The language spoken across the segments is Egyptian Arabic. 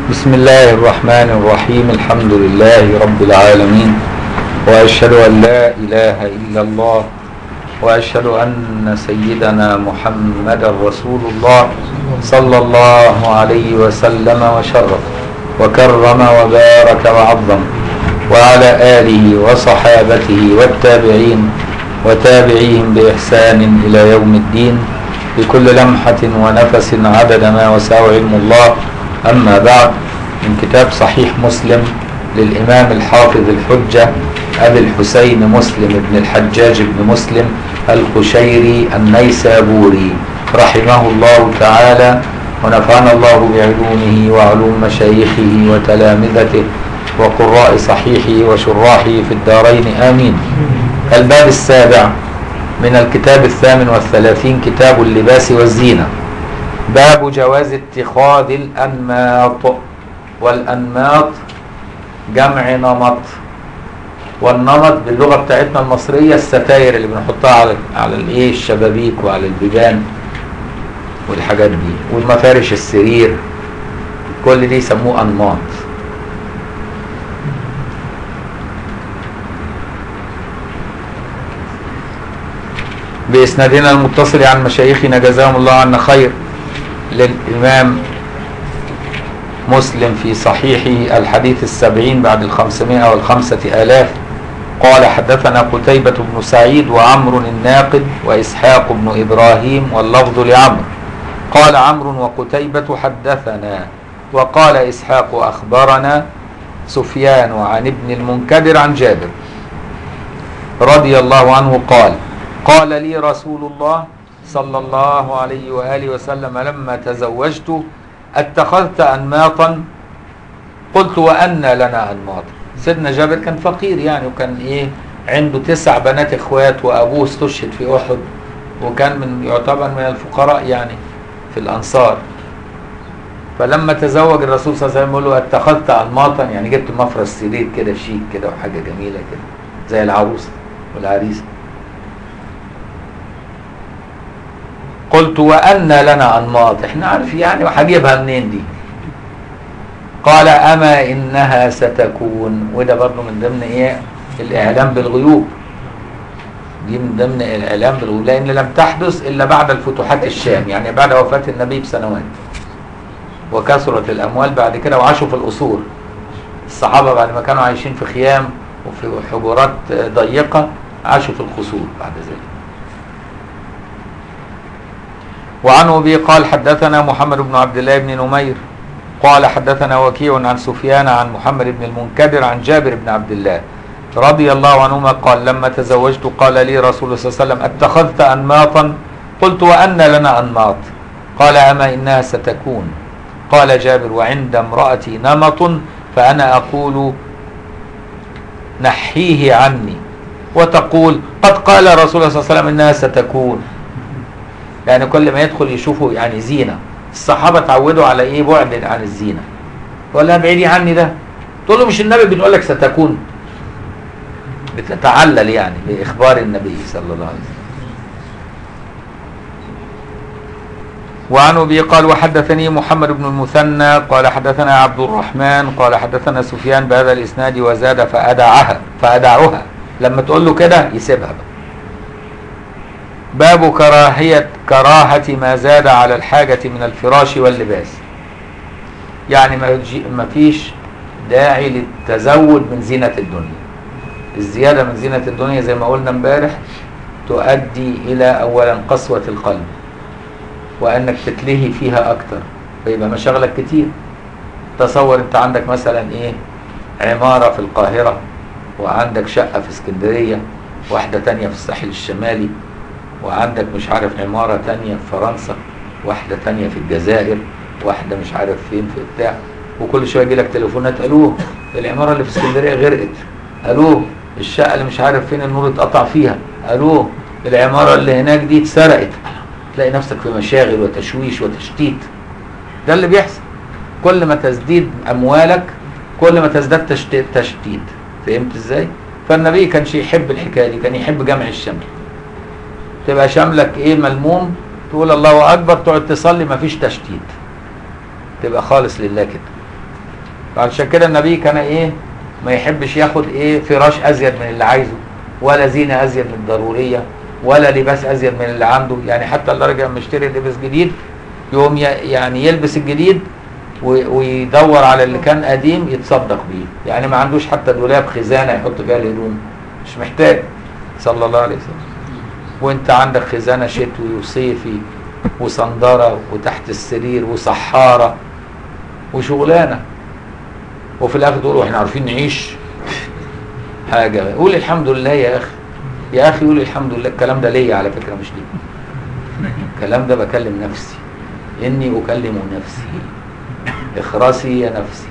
بسم الله الرحمن الرحيم الحمد لله رب العالمين واشهد ان لا اله الا الله واشهد ان سيدنا محمدا رسول الله صلى الله عليه وسلم وشرف وكرم وبارك وعظم وعلى اله وصحابته والتابعين وتابعيهم باحسان الى يوم الدين بكل لمحه ونفس عدد ما وسع علم الله أما بعد من كتاب صحيح مسلم للإمام الحافظ الحجة أبي الحسين مسلم بن الحجاج بن مسلم القشيري النيسابوري رحمه الله تعالى ونفعنا الله بعلومه وعلوم مشايخه وتلامذته وقراء صحيحه وشراحه في الدارين آمين الباب السابع من الكتاب الثامن والثلاثين كتاب اللباس والزينه باب جواز اتخاذ الأنماط والأنماط جمع نمط والنمط باللغة بتاعتنا المصرية الستاير اللي بنحطها على على الايه الشبابيك وعلى البيبان والحاجات دي والمفارش السرير كل دي يسموه أنماط بإسنادنا المتصل عن مشايخنا جزاهم الله عنا خير للإمام مسلم في صحيحه الحديث السبعين بعد الخمسمائة والخمسة آلاف قال حدثنا قتيبة بن سعيد وعمر الناقد وإسحاق بن إبراهيم واللفظ لعمرو قال عمرو وقتيبة حدثنا وقال إسحاق أخبرنا سفيان عن ابن المنكدر عن جابر رضي الله عنه قال قال لي رسول الله صلى الله عليه وآله وسلم لما تزوجت اتخذت أنماطا قلت وأن لنا أنماط سيدنا جابر كان فقير يعني وكان إيه عنده تسع بنات إخوات وأبوه استشهد في أحد وكان من يعتبر من الفقراء يعني في الأنصار فلما تزوج الرسول صلى الله عليه وسلم يقول له اتخذت أنماطا يعني جبت مفرش سرير كده شيك كده وحاجة جميلة كده زي العروسة والعريسة قلت وأن لنا أنماط احنا عارف يعني وهجيبها منين دي قال أما إنها ستكون وده برضه من ضمن إيه الإعلام بالغيوب دي من ضمن الإعلام بالغيوب لأن لم تحدث إلا بعد الفتوحات الشام يعني بعد وفاة النبي بسنوات وكثرت الأموال بعد كده وعاشوا في الأصول الصحابة بعد ما كانوا عايشين في خيام وفي حجرات ضيقة عاشوا في القصور بعد ذلك وعن أبي قال حدثنا محمد بن عبد الله بن نمير قال حدثنا وكيع عن سفيان عن محمد بن المنكدر عن جابر بن عبد الله رضي الله عنهما قال لما تزوجت قال لي رسول الله صلى الله عليه وسلم اتخذت أنماطا قلت وأن لنا أنماط قال أما إنها ستكون قال جابر وعند امرأتي نمط فأنا أقول نحيه عني وتقول قد قال رسول الله صلى الله عليه وسلم إنها ستكون يعني كل ما يدخل يشوفه يعني زينة الصحابة اتعودوا على ايه بعد عن الزينة ولا بعيدي عني ده تقول له مش النبي بنقول لك ستكون بتتعلل يعني بإخبار النبي صلى الله عليه وسلم وعن ابي قال وحدثني محمد بن المثنى قال حدثنا عبد الرحمن قال حدثنا سفيان بهذا الاسناد وزاد فادعها فادعها لما تقول له كده يسيبها بقى باب كراهية كراهة ما زاد على الحاجة من الفراش واللباس يعني ما, ما فيش داعي للتزود من زينة الدنيا الزيادة من زينة الدنيا زي ما قلنا امبارح تؤدي إلى أولا قسوة القلب وأنك تتلهي فيها أكتر فيبقى مشاغلك كتير تصور أنت عندك مثلا إيه عمارة في القاهرة وعندك شقة في اسكندرية واحدة تانية في الساحل الشمالي وعندك مش عارف عمارة تانية في فرنسا واحدة تانية في الجزائر واحدة مش عارف فين في بتاع وكل شوية يجي لك تليفونات الو العمارة اللي في اسكندرية غرقت الو الشقة اللي مش عارف فين النور اتقطع فيها الو العمارة اللي هناك دي اتسرقت تلاقي نفسك في مشاغل وتشويش وتشتيت ده اللي بيحصل كل ما تزديد اموالك كل ما تزداد تشتيت, تشتيت. فهمت ازاي فالنبي كانش يحب الحكايه دي كان يحب جمع الشمل تبقى شملك ايه ملموم تقول الله اكبر تقعد تصلي مفيش تشتيت تبقى خالص لله كده عشان كده النبي كان ايه ما يحبش ياخد ايه فراش ازيد من اللي عايزه ولا زينه ازيد من الضروريه ولا لباس ازيد من اللي عنده يعني حتى الراجل لما يشتري لبس جديد يقوم ي- يعني يلبس الجديد و- ويدور على اللي كان قديم يتصدق بيه يعني ما عندوش حتى دولاب خزانه يحط فيها الهدوم مش محتاج صلى الله عليه وسلم وانت عندك خزانه شتوي وصيفي وصندره وتحت السرير وصحاره وشغلانه وفي الاخر تقول احنا عارفين نعيش حاجه قول الحمد لله يا اخي يا اخي قول الحمد لله الكلام ده ليا على فكره مش ليك الكلام ده بكلم نفسي اني اكلم نفسي اخرسي يا نفسي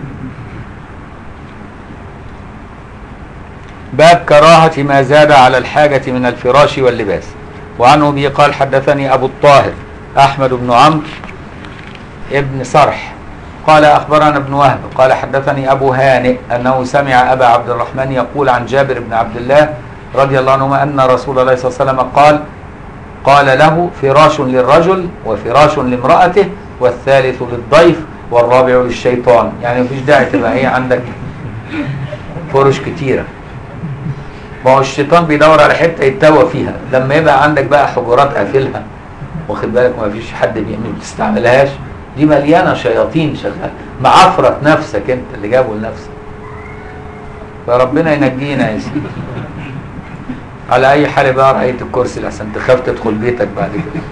باب كراهة ما زاد على الحاجة من الفراش واللباس وعنه به قال حدثني أبو الطاهر أحمد بن عمرو ابن صرح قال أخبرنا ابن وهب قال حدثني أبو هانئ أنه سمع أبا عبد الرحمن يقول عن جابر بن عبد الله رضي الله عنهما أن رسول الله صلى الله عليه وسلم قال قال له فراش للرجل وفراش لامرأته والثالث للضيف والرابع للشيطان يعني مفيش داعي تبقى هي عندك فرش كتيرة ما هو الشيطان بيدور على حتة يتوى فيها لما يبقى عندك بقى حجرات قافلها واخد بالك ما فيش حد بي- ما بتستعملهاش دي مليانة شياطين شغال معفرة نفسك انت اللي جابه لنفسك فربنا ينجينا يا سيدي على اي حال بقى رأيت الكرسي لحسن تخاف تدخل بيتك بعد كده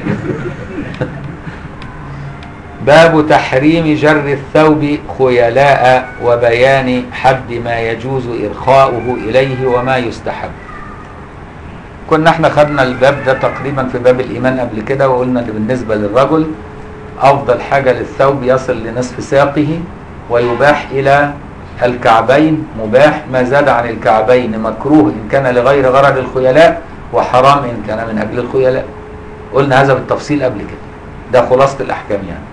باب تحريم جر الثوب خيلاء وبيان حد ما يجوز إرخاؤه إليه وما يستحب كنا احنا خدنا الباب ده تقريبا في باب الإيمان قبل كده وقلنا ان بالنسبة للرجل أفضل حاجة للثوب يصل لنصف ساقه ويباح إلى الكعبين مباح ما زاد عن الكعبين مكروه إن كان لغير غرض الخيلاء وحرام إن كان من أجل الخيلاء قلنا هذا بالتفصيل قبل كده ده خلاصة الأحكام يعني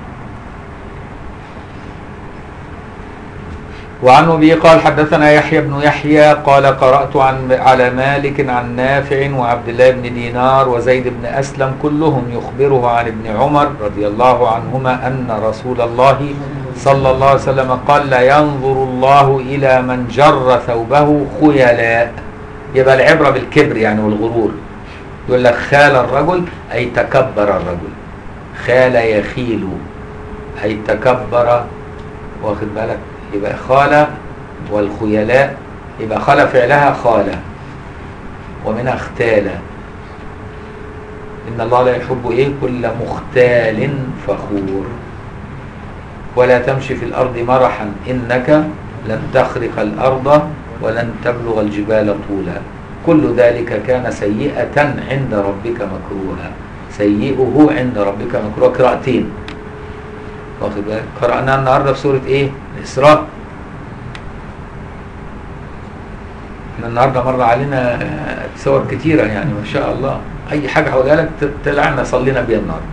وعنه به قال حدثنا يحيى بن يحيى قال قرأت عن على مالك عن نافع وعبد الله بن دينار وزيد بن أسلم كلهم يخبره عن ابن عمر رضي الله عنهما أن رسول الله صلى الله عليه وسلم قال لا ينظر الله إلى من جر ثوبه خيلاء يبقى العبرة بالكبر يعني والغرور يقول لك خال الرجل أي تكبر الرجل خال يخيل أي تكبر واخد بالك يبقى خال والخيلاء يبقى خال فعلها خال ومنها اختال إن الله لا يحب إيه كل مختال فخور ولا تمشي في الأرض مرحا إنك لن تخرق الأرض ولن تبلغ الجبال طولا كل ذلك كان سيئة عند ربك مكروها سيئه عند ربك مكروه قراءتين واخد بالك قرأناها النهارده في سورة ايه؟ الإسراء احنا النهارده مر علينا صور كتيرة يعني ما شاء الله أي حاجة هقولها لك طلعنا صلينا بيها النهارده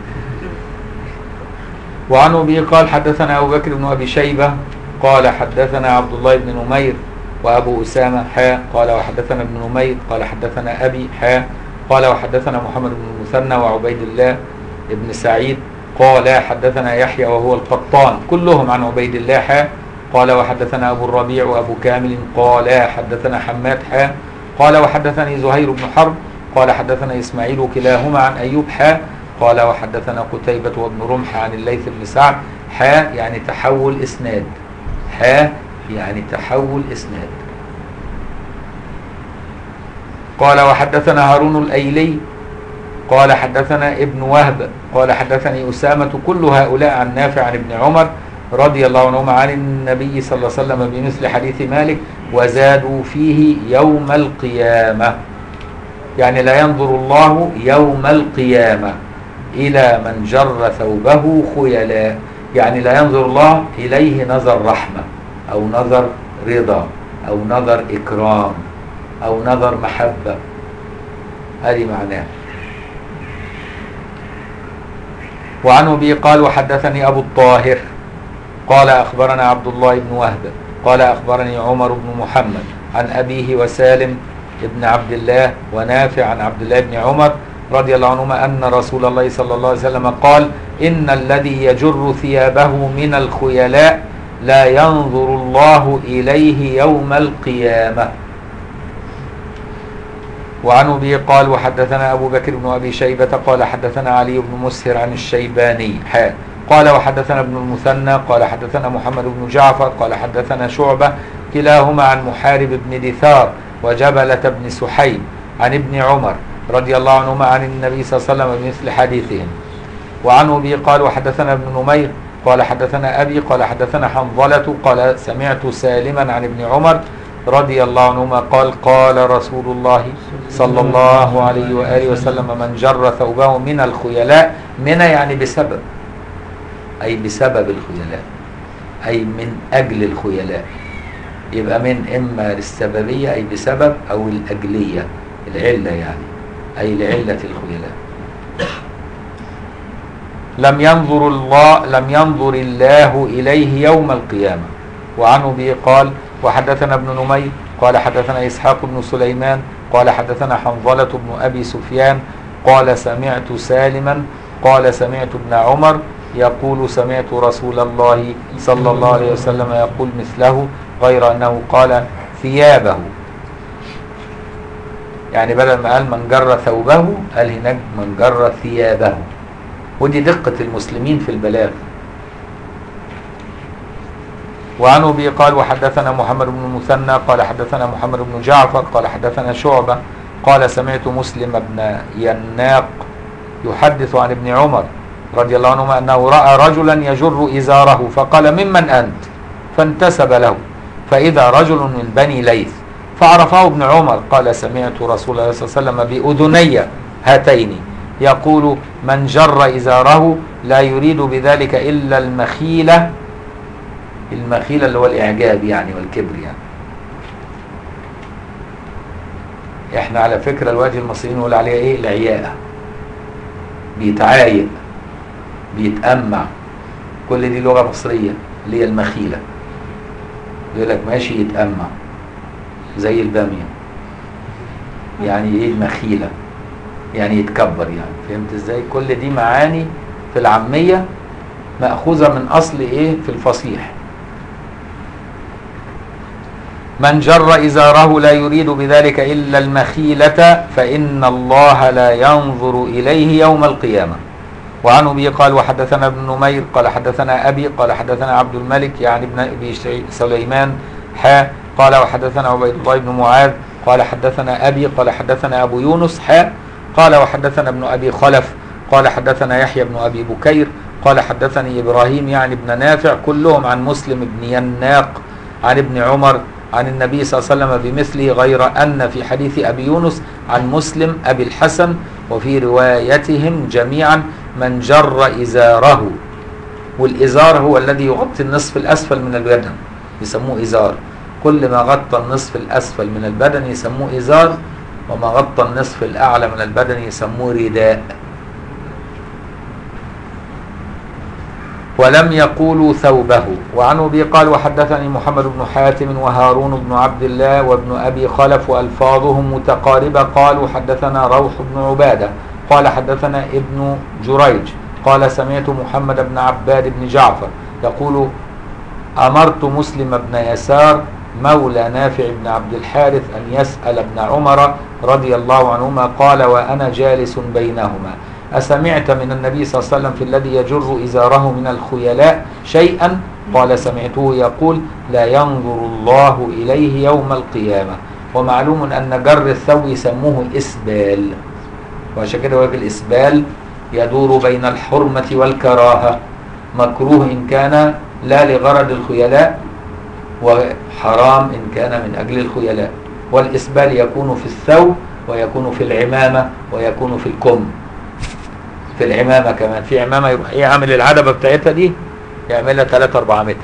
وعن أبي قال حدثنا أبو بكر بن أبي شيبة قال حدثنا عبد الله بن نمير وأبو أسامة حاء قال وحدثنا ابن نمير قال حدثنا أبي حاء قال وحدثنا محمد بن المثنى وعبيد الله بن سعيد قال حدثنا يحيى وهو القطان كلهم عن عبيد الله حاء قال وحدثنا أبو الربيع وأبو كامل قال حدثنا حماد حاء قال وحدثني زهير بن حرب قال حدثنا إسماعيل كلاهما عن أيوب حاء قال وحدثنا قتيبة وابن رمح عن الليث بن سعد حاء يعني تحول إسناد حاء يعني تحول إسناد قال وحدثنا هارون الأيلي قال حدثنا ابن وهب قال حدثني أسامة كل هؤلاء عن نافع عن ابن عمر رضي الله عنهما عن النبي صلى الله عليه وسلم بمثل حديث مالك وزادوا فيه يوم القيامة يعني لا ينظر الله يوم القيامة إلى من جر ثوبه خيلاء يعني لا ينظر الله إليه نظر رحمة أو نظر رضا أو نظر إكرام أو نظر محبة هذه معناه وعن أبي قال وحدثني أبو الطاهر قال أخبرنا عبد الله بن وهب قال أخبرني عمر بن محمد عن أبيه وسالم ابن عبد الله ونافع عن عبد الله بن عمر رضي الله عنهما أن رسول الله صلى الله عليه وسلم قال إن الذي يجر ثيابه من الخيلاء لا ينظر الله إليه يوم القيامة وعن أبي قال وحدثنا أبو بكر بن أبي شيبة قال حدثنا علي بن مسهر عن الشيباني حاء قال وحدثنا ابن المثنى قال حدثنا محمد بن جعفر قال حدثنا شعبة كلاهما عن محارب بن دثار وجبلة بن سحيم عن ابن عمر رضي الله عنهما عن النبي صلى الله عليه وسلم بمثل حديثهم وعن أبي قال وحدثنا ابن نمير قال حدثنا أبي قال حدثنا حنظلة قال سمعت سالما عن ابن عمر رضي الله عنهما قال قال رسول الله صلى الله عليه وآله وسلم من جر ثوبه من الخيلاء من يعني بسبب أي بسبب الخيلاء أي من أجل الخيلاء يبقى من إما للسببية أي بسبب أو الأجلية العلة يعني أي لعلة الخيلاء لم ينظر الله لم ينظر الله إليه يوم القيامة وعن أبي قال وحدثنا ابن نمير قال حدثنا إسحاق بن سليمان قال حدثنا حنظلة بن أبي سفيان قال سمعت سالما قال سمعت ابن عمر يقول سمعت رسول الله صلى الله عليه وسلم يقول مثله غير أنه قال ثيابه يعني بدل ما قال من جر ثوبه قال هناك من جر ثيابه ودي دقة المسلمين في البلاغ وعن ابي قال وحدثنا محمد بن المثنى قال حدثنا محمد بن جعفر قال حدثنا شعبة قال سمعت مسلم بن يناق يحدث عن ابن عمر رضي الله عنهما انه راى رجلا يجر ازاره فقال ممن انت فانتسب له فاذا رجل من بني ليث فعرفه ابن عمر قال سمعت رسول الله صلى الله عليه وسلم باذني هاتين يقول من جر ازاره لا يريد بذلك الا المخيله المخيلة اللي هو الإعجاب يعني والكبر يعني احنا على فكرة الوجه المصريين نقول عليها ايه العياءة بيتعايق بيتأمع كل دي لغة مصرية اللي هي المخيلة يقول لك ماشي يتأمع زي البامية يعني ايه المخيلة يعني يتكبر يعني فهمت ازاي كل دي معاني في العامية مأخوذة من أصل ايه في الفصيح من جر إزاره لا يريد بذلك إلا المخيلة فإن الله لا ينظر إليه يوم القيامة وعن أبي قال وحدثنا ابن نمير قال حدثنا أبي قال حدثنا عبد الملك يعني ابن أبي سليمان حا قال وحدثنا عبيد الله بن معاذ قال حدثنا أبي قال حدثنا أبو يونس حا قال وحدثنا ابن أبي خلف قال حدثنا يحيى بن أبي بكير قال حدثني إبراهيم يعني ابن نافع كلهم عن مسلم بن يناق عن ابن عمر عن النبي صلى الله عليه وسلم بمثله غير أن في حديث أبي يونس عن مسلم أبي الحسن وفي روايتهم جميعا من جر إزاره والإزار هو الذي يغطي النصف الأسفل من البدن يسموه إزار كل ما غطى النصف الأسفل من البدن يسموه إزار وما غطى النصف الأعلى من البدن يسموه رداء ولم يقولوا ثوبه وعن ابي قال وحدثني محمد بن حاتم وهارون بن عبد الله وابن ابي خلف والفاظهم متقاربه قالوا حدثنا روح بن عباده قال حدثنا ابن جريج قال سمعت محمد بن عباد بن جعفر يقول امرت مسلم بن يسار مولى نافع بن عبد الحارث ان يسال ابن عمر رضي الله عنهما قال وانا جالس بينهما أسمعت من النبي صلى الله عليه وسلم في الذي يجر إزاره من الخيلاء شيئا قال سمعته يقول لا ينظر الله إليه يوم القيامة ومعلوم أن جر الثوب يسموه إسبال وعشان كده في الإسبال يدور بين الحرمة والكراهة مكروه إن كان لا لغرض الخيلاء وحرام إن كان من أجل الخيلاء والإسبال يكون في الثوب ويكون في العمامة ويكون في الكم في العمامة كمان في عمامة يروح ايه عامل العدبة بتاعتها دي يعملها 3 4 متر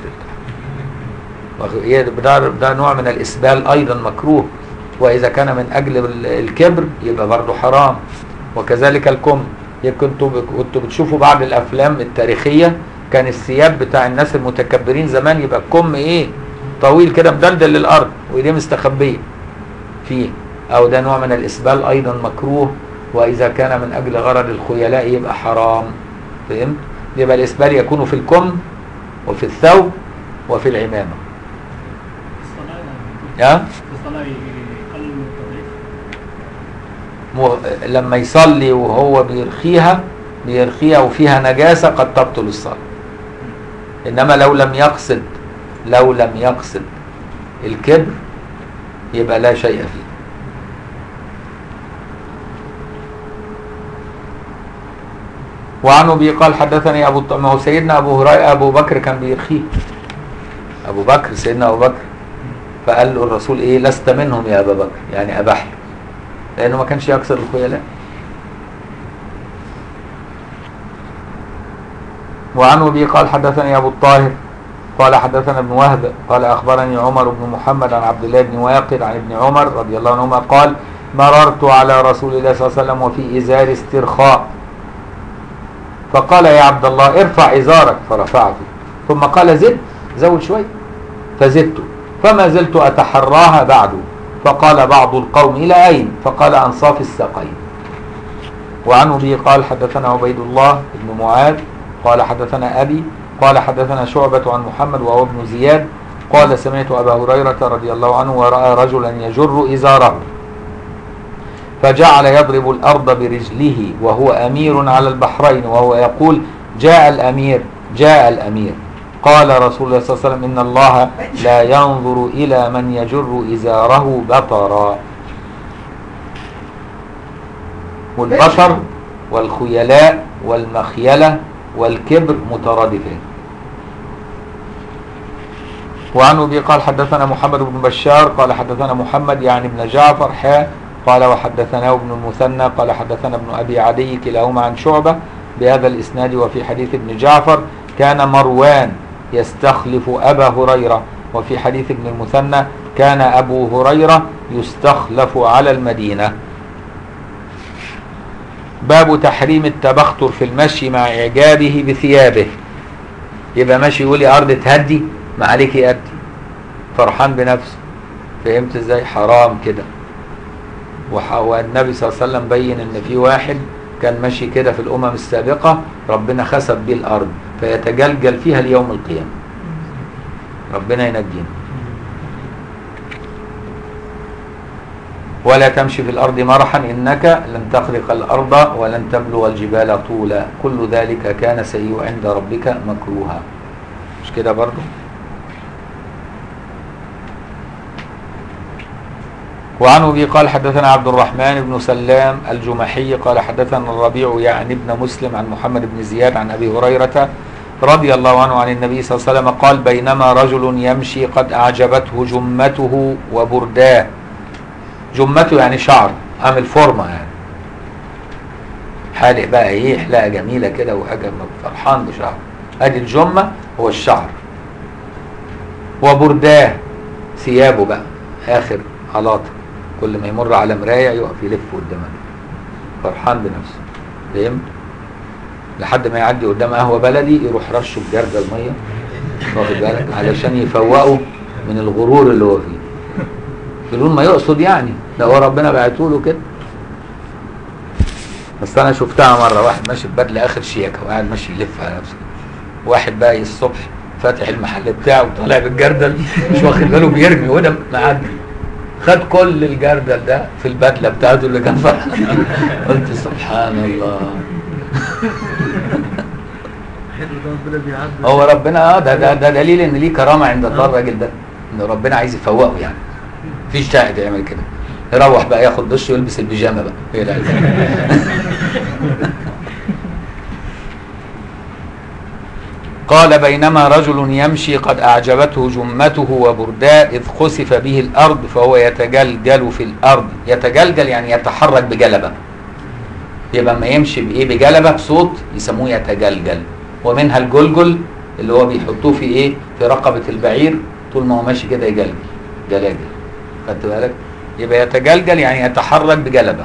ده, ده نوع من الإسبال أيضا مكروه وإذا كان من أجل الكبر يبقى برضه حرام وكذلك الكم كنتوا كنتوا بتشوفوا بعض الأفلام التاريخية كان الثياب بتاع الناس المتكبرين زمان يبقى الكم إيه طويل كده مدلدل للأرض وإيديه مستخبية فيه أو ده نوع من الإسبال أيضا مكروه وإذا كان من أجل غرض الخيلاء يبقى حرام فهمت؟ يبقى الإسبال يكون في الكم وفي الثوب وفي العمامة الصلاة ها؟ الصلاة يقلل من التضعيف م- لما يصلي وهو بيرخيها بيرخيها وفيها نجاسة قد تبطل الصلاة إنما لو لم يقصد لو لم يقصد الكبر يبقى لا شيء فيه وعن ابي قال حدثني ابو الط- ما هو سيدنا ابو هريره ابو بكر كان بيرخيه ابو بكر سيدنا ابو بكر فقال له الرسول ايه لست منهم يا ابا بكر يعني اباح له لانه ما كانش يكسر الخيلاء وعن ابي قال حدثني ابو الطاهر قال حدثنا ابن وهب قال اخبرني عمر بن محمد عن عبد الله بن واقد عن ابن عمر رضي الله عنهما قال مررت على رسول الله صلى الله عليه وسلم وفي ازار استرخاء فقال يا عبد الله ارفع ازارك فرفعته ثم قال زد زود شوي فزدت فما زلت اتحراها بعد فقال بعض القوم الى اين فقال انصاف الساقين وعن ابي قال حدثنا عبيد الله بن معاذ قال حدثنا ابي قال حدثنا شعبة عن محمد وهو ابن زياد قال سمعت ابا هريرة رضي الله عنه وراى رجلا يجر ازاره فجعل يضرب الارض برجله وهو امير على البحرين وهو يقول جاء الامير جاء الامير قال رسول الله صلى الله عليه وسلم ان الله لا ينظر الى من يجر ازاره بطرا والبطر والخيلاء والمخيله والكبر مترادفان وعن ابي قال حدثنا محمد بن بشار قال حدثنا محمد يعني ابن جعفر حاء قال وحدثنا ابن المثنى قال حدثنا ابن ابي عدي كلاهما عن شعبه بهذا الاسناد وفي حديث ابن جعفر كان مروان يستخلف ابا هريره وفي حديث ابن المثنى كان ابو هريره يستخلف على المدينه باب تحريم التبختر في المشي مع اعجابه بثيابه يبقى ماشي يقول لي ارض تهدي ما عليك يأدي فرحان بنفسه فهمت ازاي حرام كده وح- والنبي صلى الله عليه وسلم بين ان في واحد كان ماشي كده في الامم السابقه ربنا خسف بيه الارض فيتجلجل فيها ليوم القيامه ربنا ينجينا ولا تمشي في الارض مرحا انك لن تخرق الارض ولن تبلغ الجبال طولا كل ذلك كان سيء عند ربك مكروها مش كده برضو وعن ابي قال حدثنا عبد الرحمن بن سلام الجمحي قال حدثنا الربيع يعني ابن مسلم عن محمد بن زياد عن ابي هريره رضي الله عنه عن النبي صلى الله عليه وسلم قال بينما رجل يمشي قد اعجبته جمته وبرداه جمته يعني شعر عامل فورمه يعني حالق بقى ايه حلاقه جميله كده وحاجه فرحان بشعره ادي الجمه هو الشعر وبرداه ثيابه بقى اخر علاطه كل ما يمر على مرايه يقف يلف قدامها فرحان بنفسه فهمت لحد ما يعدي قدام قهوه بلدي يروح رشه بجرده الميه واخد بالك علشان يفوقه من الغرور اللي هو فيه بدون ما يقصد يعني ده هو ربنا بعته له كده بس انا شفتها مره واحد ماشي ببدله اخر شياكه وقاعد ماشي يلف على نفسه واحد بقى الصبح فاتح المحل بتاعه وطالع بالجردل مش واخد باله بيرمي وده معدي خد كل الجردل ده في البدله بتاعته اللي كان فرحان قلت سبحان الله ربنا بيعدي هو ربنا اه ده, ده ده دليل ان ليه كرامه عند الله الراجل ده ان ربنا عايز يفوقه يعني مفيش شاهد يعمل كده يروح بقى ياخد دش ويلبس البيجامه بقى هي اللي عايزاه. قال بينما رجل يمشي قد أعجبته جمته وبرداه إذ خسف به الأرض فهو يتجلجل في الأرض يتجلجل يعني يتحرك بجلبة يبقى ما يمشي بإيه بجلبة بصوت يسموه يتجلجل ومنها الجلجل اللي هو بيحطوه في إيه في رقبة البعير طول ما هو ماشي كده يجلجل جلاجل خدت بالك يبقى يتجلجل يعني يتحرك بجلبة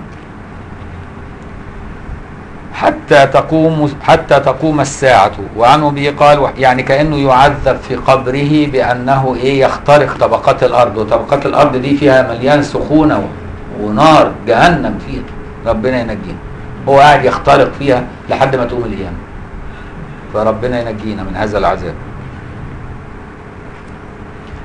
حتى تقوم حتى تقوم الساعة وعن أبي قال يعني كأنه يعذب في قبره بأنه إيه يخترق طبقات الأرض وطبقات الأرض دي فيها مليان سخونة و- ونار جهنم فيها ربنا ينجينا هو قاعد يخترق فيها لحد ما تقوم القيامة فربنا ينجينا من هذا العذاب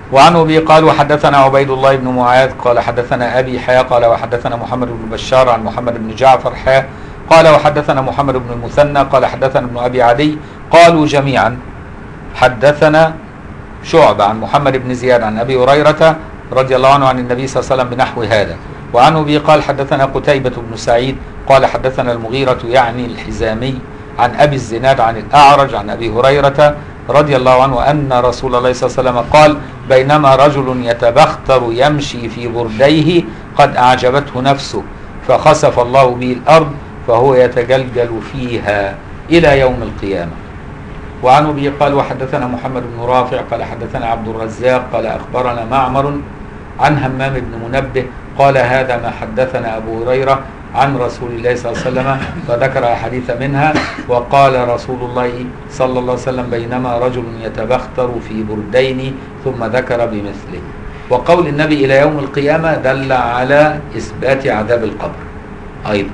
وعن ابي قال وحدثنا عبيد الله بن معاذ قال حدثنا ابي حيا قال وحدثنا محمد بن بشار عن محمد بن جعفر حيا قال وحدثنا محمد بن المثنى قال حدثنا ابن ابي عدي قالوا جميعا حدثنا شعبة عن محمد بن زياد عن ابي هريره رضي الله عنه عن النبي صلى الله عليه وسلم بنحو هذا وعن ابي قال حدثنا قتيبة بن سعيد قال حدثنا المغيرة يعني الحزامي عن ابي الزناد عن الاعرج عن ابي هريرة رضي الله عنه ان رسول الله صلى الله عليه وسلم قال بينما رجل يتبختر يمشي في برديه قد اعجبته نفسه فخسف الله به الارض فهو يتجلجل فيها الى يوم القيامه وعن ابي قال وحدثنا محمد بن رافع قال حدثنا عبد الرزاق قال اخبرنا معمر عن همام بن منبه قال هذا ما حدثنا ابو هريره عن رسول الله صلى الله عليه وسلم فذكر احاديث منها وقال رسول الله صلى الله عليه وسلم بينما رجل يتبختر في بردين ثم ذكر بمثله وقول النبي الى يوم القيامه دل على اثبات عذاب القبر ايضا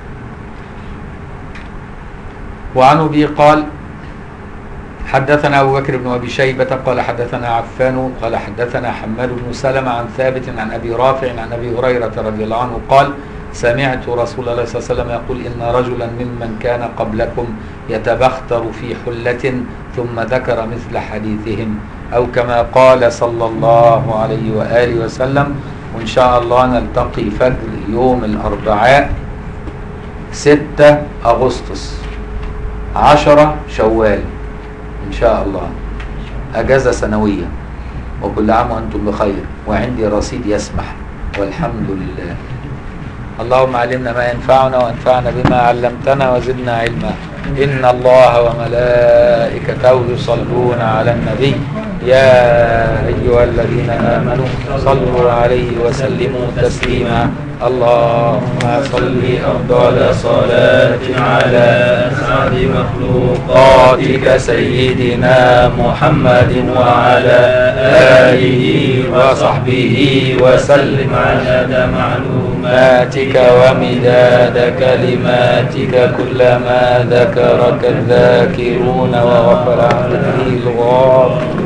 وعن ابي قال حدثنا أبو بكر بن أبي شيبة قال حدثنا عفان قال حدثنا حماد بن سلمة عن ثابت عن أبي رافع عن أبي هريرة رضي الله عنه قال سمعت رسول الله صلى الله عليه وسلم يقول إن رجلا ممن كان قبلكم يتبختر في حلة ثم ذكر مثل حديثهم أو كما قال صلى الله عليه وآله وسلم وإن شاء الله نلتقي فجر يوم الأربعاء 6 أغسطس 10 شوال إن شاء الله أجازة سنوية وكل عام وأنتم بخير وعندي رصيد يسمح والحمد لله اللهم علمنا ما ينفعنا وانفعنا بما علمتنا وزدنا علما إن الله وملائكته يصلون على النبي يا أيها الذين آمنوا صلوا عليه وسلموا تسليما اللهم صل أفضل صلاة على أسعد مخلوقاتك سيدنا محمد وعلى آله وصحبه وسلم عدد معلوماتك ومداد كلماتك كلما ذكرك الذاكرون وغفر عن ذكره الغافلون